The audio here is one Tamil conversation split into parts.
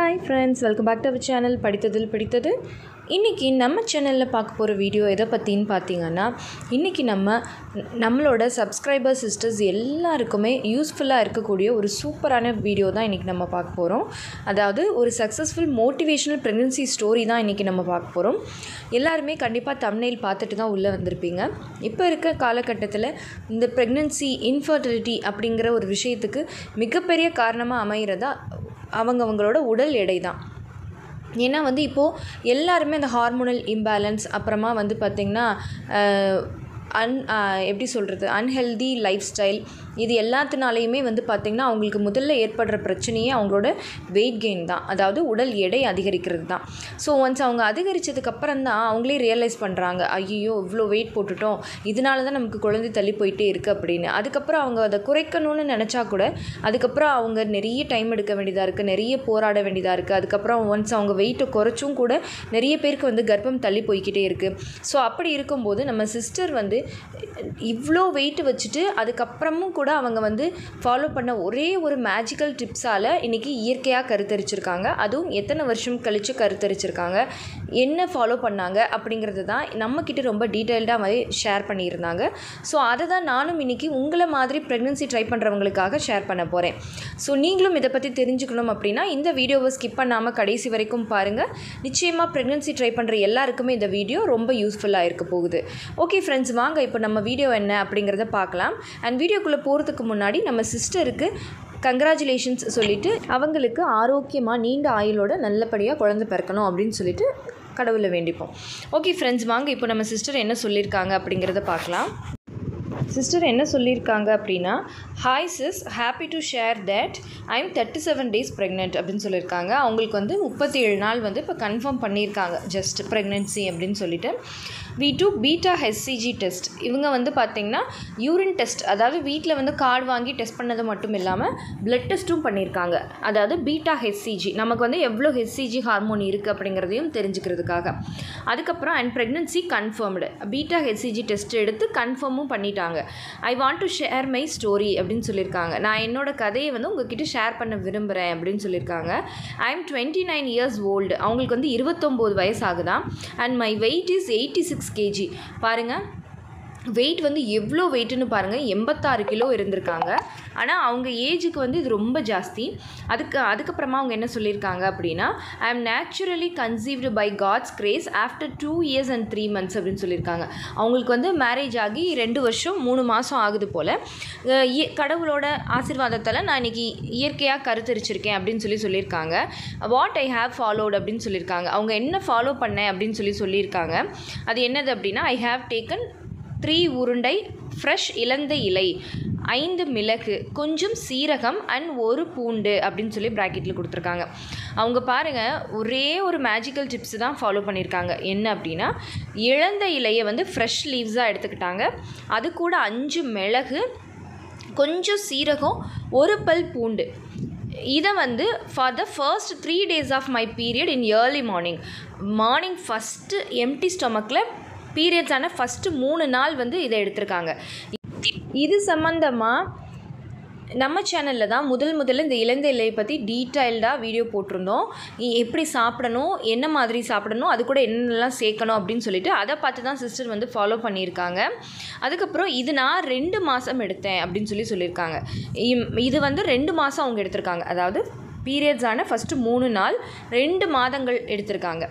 hi friends welcome back to our channel படித்ததில் பிடித்தது இன்றைக்கி நம்ம சேனலில் பார்க்க போகிற வீடியோ எதை பற்றின்னு பார்த்தீங்கன்னா இன்றைக்கி நம்ம நம்மளோட சப்ஸ்கிரைபர் சிஸ்டர்ஸ் எல்லாருக்குமே யூஸ்ஃபுல்லாக இருக்கக்கூடிய ஒரு சூப்பரான வீடியோ தான் இன்றைக்கி நம்ம பார்க்க போகிறோம் அதாவது ஒரு சக்ஸஸ்ஃபுல் மோட்டிவேஷனல் ப்ரெக்னன்சி ஸ்டோரி தான் இன்றைக்கி நம்ம பார்க்க போகிறோம் எல்லாருமே கண்டிப்பாக தம்னைல் பார்த்துட்டு தான் உள்ளே வந்திருப்பீங்க இப்போ இருக்க காலகட்டத்தில் இந்த ப்ரெக்னன்சி இன்ஃபர்டிலிட்டி அப்படிங்கிற ஒரு விஷயத்துக்கு மிகப்பெரிய காரணமாக அமைகிறதா அவங்கவங்களோட உடல் எடை தான் ஏன்னா வந்து இப்போது எல்லாருமே அந்த ஹார்மோனல் இம்பேலன்ஸ் அப்புறமா வந்து பார்த்திங்கன்னா அன் எப்படி சொல்கிறது அன்ஹெல்தி லைஃப் ஸ்டைல் இது எல்லாத்தினாலையுமே வந்து பார்த்திங்கன்னா அவங்களுக்கு முதல்ல ஏற்படுற பிரச்சனையே அவங்களோட வெயிட் கெயின் தான் அதாவது உடல் எடை அதிகரிக்கிறது தான் ஸோ ஒன்ஸ் அவங்க அதிகரித்ததுக்கப்புறம் தான் அவங்களே ரியலைஸ் பண்ணுறாங்க ஐயோ இவ்வளோ வெயிட் போட்டுட்டோம் இதனால தான் நமக்கு குழந்தை தள்ளி போயிட்டே இருக்குது அப்படின்னு அதுக்கப்புறம் அவங்க அதை குறைக்கணும்னு நினச்சா கூட அதுக்கப்புறம் அவங்க நிறைய டைம் எடுக்க வேண்டியதாக இருக்குது நிறைய போராட வேண்டியதாக இருக்குது அதுக்கப்புறம் ஒன்ஸ் அவங்க வெயிட்டை குறைச்சும் கூட நிறைய பேருக்கு வந்து கர்ப்பம் தள்ளி போய்கிட்டே இருக்குது ஸோ அப்படி இருக்கும்போது நம்ம சிஸ்டர் வந்து இவ்வளோ வெயிட் வச்சுட்டு அதுக்கப்புறமும் கூட அவங்க வந்து ஃபாலோ பண்ண ஒரே ஒரு மேஜிக்கல் டிப்ஸால் இன்றைக்கி இயற்கையாக கருத்தரிச்சிருக்காங்க அதுவும் எத்தனை வருஷம் கழித்து கருத்தரிச்சிருக்காங்க என்ன ஃபாலோ பண்ணாங்க அப்படிங்கிறது தான் நம்மக்கிட்ட ரொம்ப டீட்டெயில்டாக மாதிரி ஷேர் பண்ணியிருந்தாங்க ஸோ அதை தான் நானும் இன்றைக்கி உங்களை மாதிரி ப்ரெக்னன்சி ட்ரை பண்ணுறவங்களுக்காக ஷேர் பண்ண போகிறேன் ஸோ நீங்களும் இதை பற்றி தெரிஞ்சுக்கணும் அப்படின்னா இந்த வீடியோவை ஸ்கிப் பண்ணாமல் கடைசி வரைக்கும் பாருங்கள் நிச்சயமாக ப்ரெக்னன்சி ட்ரை பண்ணுற எல்லாருக்குமே இந்த வீடியோ ரொம்ப யூஸ்ஃபுல்லாக இருக்க போகுது ஓகே ஃப்ரெண்ட்ஸ் வாங்க இப்போ நம்ம வீடியோ என்ன அப்படிங்கிறத பார்க்கலாம் அண்ட் வீடியோக்குள்ளே போகிறதுக்கு முன்னாடி நம்ம சிஸ்டருக்கு கங்க்ராச்சுலேஷன்ஸ் சொல்லிவிட்டு அவங்களுக்கு ஆரோக்கியமாக நீண்ட ஆயுளோட நல்லபடியாக குழந்தை பிறக்கணும் அப்படின்னு சொல்லிட்டு கடவுளை வேண்டிப்போம் ஓகே ஃப்ரெண்ட்ஸ் வாங்க இப்போ நம்ம சிஸ்டர் என்ன சொல்லியிருக்காங்க அப்படிங்கிறத பார்க்கலாம் சிஸ்டர் என்ன சொல்லியிருக்காங்க அப்படின்னா hi sis happy to share that I am thirty seven days pregnant அப்படின்னு சொல்லியிருக்காங்க அவங்களுக்கு வந்து முப்பத்தி ஏழு நாள் வந்து இப்போ கன்ஃபார்ம் பண்ணியிருக்காங்க ஜஸ்ட் ப்ரெக்னென்சி அப்படின்னு சொல்லிட்டு we do beta HCG test இவங்க வந்து பார்த்திங்கன்னா யூரின் டெஸ்ட் அதாவது வீட்டில் வந்து கார்டு வாங்கி டெஸ்ட் பண்ணது மட்டும் இல்லாமல் பிளட் டெஸ்ட்டும் பண்ணியிருக்காங்க அதாவது பீட்டா ஹெச்சிஜி நமக்கு வந்து எவ்வளோ ஹெச்சிஜி ஹார்மோன் இருக்குது அப்படிங்கிறதையும் தெரிஞ்சுக்கிறதுக்காக அதுக்கப்புறம் and pregnancy confirmed beta HCG test எடுத்து கன்ஃபார்மும் பண்ணிட்டாங்க I want to share my story அப்படின்னு சொல்லியிருக்காங்க நான் என்னோட கதையை வந்து உங்ககிட்ட ஷேர் பண்ண விரும்புகிறேன் அப்படின்னு சொல்லியிருக்காங்க I am twenty nine years old அவங்களுக்கு வந்து இருபத்தொம்போது வயசு ஆகுதான் and my weight is eighty six kg பாருங்கள் வெயிட் வந்து எவ்வளோ வெயிட்டுன்னு பாருங்கள் எண்பத்தாறு கிலோ இருந்திருக்காங்க ஆனால் அவங்க ஏஜுக்கு வந்து இது ரொம்ப ஜாஸ்தி அதுக்கு அதுக்கப்புறமா அவங்க என்ன சொல்லியிருக்காங்க அப்படின்னா I am naturally conceived by God's grace after two years and three months அப்படின்னு சொல்லியிருக்காங்க அவங்களுக்கு வந்து மேரேஜ் ஆகி ரெண்டு வருஷம் மூணு மாதம் ஆகுது போல் கடவுளோட ஆசிர்வாதத்தால் நான் இன்றைக்கி இயற்கையாக கருத்தரிச்சிருக்கேன் அப்படின்னு சொல்லி சொல்லியிருக்காங்க வாட் ஐ ஹாவ் ஃபாலோட் அப்படின்னு சொல்லியிருக்காங்க அவங்க என்ன ஃபாலோ பண்ணேன் அப்படின்னு சொல்லி சொல்லியிருக்காங்க அது என்னது அப்படின்னா ஐ ஹாவ் டேக்கன் த்ரீ உருண்டை ஃப்ரெஷ் இலந்த இலை ஐந்து மிளகு கொஞ்சம் சீரகம் அண்ட் ஒரு பூண்டு அப்படின்னு சொல்லி ப்ராக்கெட்டில் கொடுத்துருக்காங்க அவங்க பாருங்கள் ஒரே ஒரு மேஜிக்கல் டிப்ஸ் தான் ஃபாலோ பண்ணியிருக்காங்க என்ன அப்படின்னா இழந்த இலையை வந்து ஃப்ரெஷ் லீவ்ஸாக எடுத்துக்கிட்டாங்க அது கூட அஞ்சு மிளகு கொஞ்சம் சீரகம் ஒரு பல் பூண்டு இதை வந்து for the first three days of my period in early morning morning first empty ஸ்டொமக்கில் பீரியட்ஸான ஃபஸ்ட்டு மூணு நாள் வந்து இதை எடுத்திருக்காங்க இது சம்மந்தமாக நம்ம சேனலில் தான் முதல் முதல்ல இந்த இளந்த இலையை பற்றி டீட்டெயில்டாக வீடியோ போட்டிருந்தோம் எப்படி சாப்பிடணும் என்ன மாதிரி சாப்பிடணும் அது கூட என்னென்னலாம் சேர்க்கணும் அப்படின்னு சொல்லிட்டு அதை பார்த்து தான் சிஸ்டர் வந்து ஃபாலோ பண்ணியிருக்காங்க அதுக்கப்புறம் இது நான் ரெண்டு மாதம் எடுத்தேன் அப்படின்னு சொல்லி சொல்லியிருக்காங்க இது வந்து ரெண்டு மாதம் அவங்க எடுத்திருக்காங்க அதாவது பீரியட்ஸான ஃபஸ்ட்டு மூணு நாள் ரெண்டு மாதங்கள் எடுத்திருக்காங்க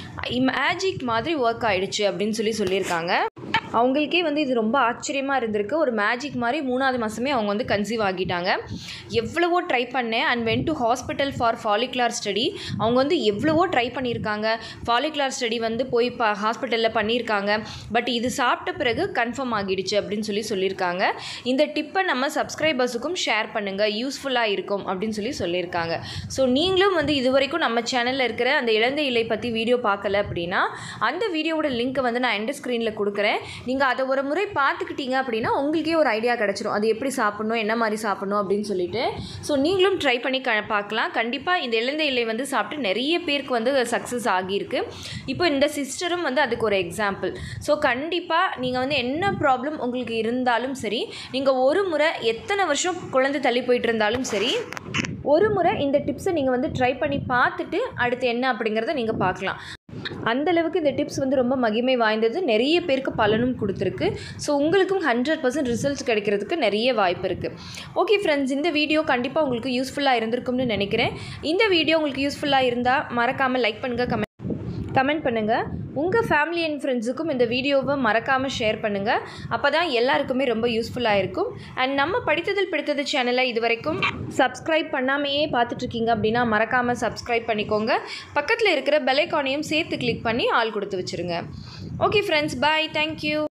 மேஜிக் மாதிரி ஒர்க் ஆகிடுச்சு அப்படின்னு சொல்லி சொல்லியிருக்காங்க அவங்களுக்கே வந்து இது ரொம்ப ஆச்சரியமாக இருந்திருக்கு ஒரு மேஜிக் மாதிரி மூணாவது மாதமே அவங்க வந்து கன்சீவ் ஆகிட்டாங்க எவ்வளவோ ட்ரை பண்ணேன் and when to hospital for follicular study அவங்க வந்து எவ்வளவோ ட்ரை பண்ணியிருக்காங்க ஃபாலிகுலார் ஸ்டடி வந்து போய் இப்போ ஹாஸ்பிட்டலில் பண்ணியிருக்காங்க பட் இது சாப்பிட்ட பிறகு கன்ஃபார்ம் ஆகிடுச்சு அப்படின்னு சொல்லி சொல்லியிருக்காங்க இந்த டிப்பை நம்ம சப்ஸ்கிரைபர்ஸுக்கும் ஷேர் பண்ணுங்கள் யூஸ்ஃபுல்லாக இருக்கும் அப்படின்னு சொல்லி சொல்லியிருக்காங்க ஸோ நீங்களும் வந்து இது வரைக்கும் நம்ம சேனலில் இருக்கிற அந்த இழந்த இலை பற்றி வீடியோ பார்க்கல அப்படின்னா அந்த வீடியோவோட லிங்க்கை வந்து நான் எண்ட் ஸ்க்ரீனில் கொடுக்குறேன் நீங்கள் அதை ஒரு முறை பார்த்துக்கிட்டீங்க அப்படின்னா உங்களுக்கே ஒரு ஐடியா கிடச்சிரும் அது எப்படி சாப்பிட்ணும் என்ன மாதிரி சாப்பிட்ணும் அப்படின்னு சொல்லிட்டு ஸோ நீங்களும் ட்ரை பண்ணி க பார்க்கலாம் கண்டிப்பாக இந்த இழந்த இலை வந்து சாப்பிட்டு நிறைய பேருக்கு வந்து சக்ஸஸ் ஆகியிருக்கு இப்போ இந்த சிஸ்டரும் வந்து அதுக்கு ஒரு எக்ஸாம்பிள் ஸோ கண்டிப்பாக நீங்கள் வந்து என்ன ப்ராப்ளம் உங்களுக்கு இருந்தாலும் சரி நீங்கள் ஒரு முறை எத்தனை வருஷம் குழந்தை தள்ளி போயிட்டு இருந்தாலும் சரி ஒரு முறை இந்த டிப்ஸை நீங்கள் வந்து ட்ரை பண்ணி பார்த்துட்டு அடுத்து என்ன அப்படிங்கிறத நீங்கள் பார்க்கலாம் அந்த அளவுக்கு இந்த டிப்ஸ் வந்து ரொம்ப மகிமை வாய்ந்தது நிறைய பேருக்கு பலனும் கொடுத்துருக்கு ஸோ உங்களுக்கும் ஹண்ட்ரட் பர்சன்ட் ரிசல்ட்ஸ் கிடைக்கிறதுக்கு நிறைய வாய்ப்பு இருக்குது ஓகே ஃப்ரெண்ட்ஸ் இந்த வீடியோ கண்டிப்பாக உங்களுக்கு யூஸ்ஃபுல்லாக இருந்திருக்கும்னு நினைக்கிறேன் இந்த வீடியோ உங்களுக்கு யூஸ்ஃபுல்லாக இருந்தால் மறக்காமல் லைக் பண்ணுங்கள் கமெண்ட் கமெண்ட் பண்ணுங்கள் உங்கள் ஃபேமிலி அண்ட் ஃப்ரெண்ட்ஸுக்கும் இந்த வீடியோவை மறக்காமல் ஷேர் பண்ணுங்கள் அப்போ தான் எல்லாருக்குமே ரொம்ப யூஸ்ஃபுல்லாக இருக்கும் அண்ட் நம்ம படித்ததில் பிடித்தது சேனலை இது வரைக்கும் சப்ஸ்கிரைப் பண்ணாமையே பார்த்துட்ருக்கீங்க அப்படின்னா மறக்காமல் சப்ஸ்கிரைப் பண்ணிக்கோங்க பக்கத்தில் இருக்கிற பெலைக்கானையும் சேர்த்து கிளிக் பண்ணி ஆள் கொடுத்து வச்சுருங்க ஓகே ஃப்ரெண்ட்ஸ் பாய் தேங்க்யூ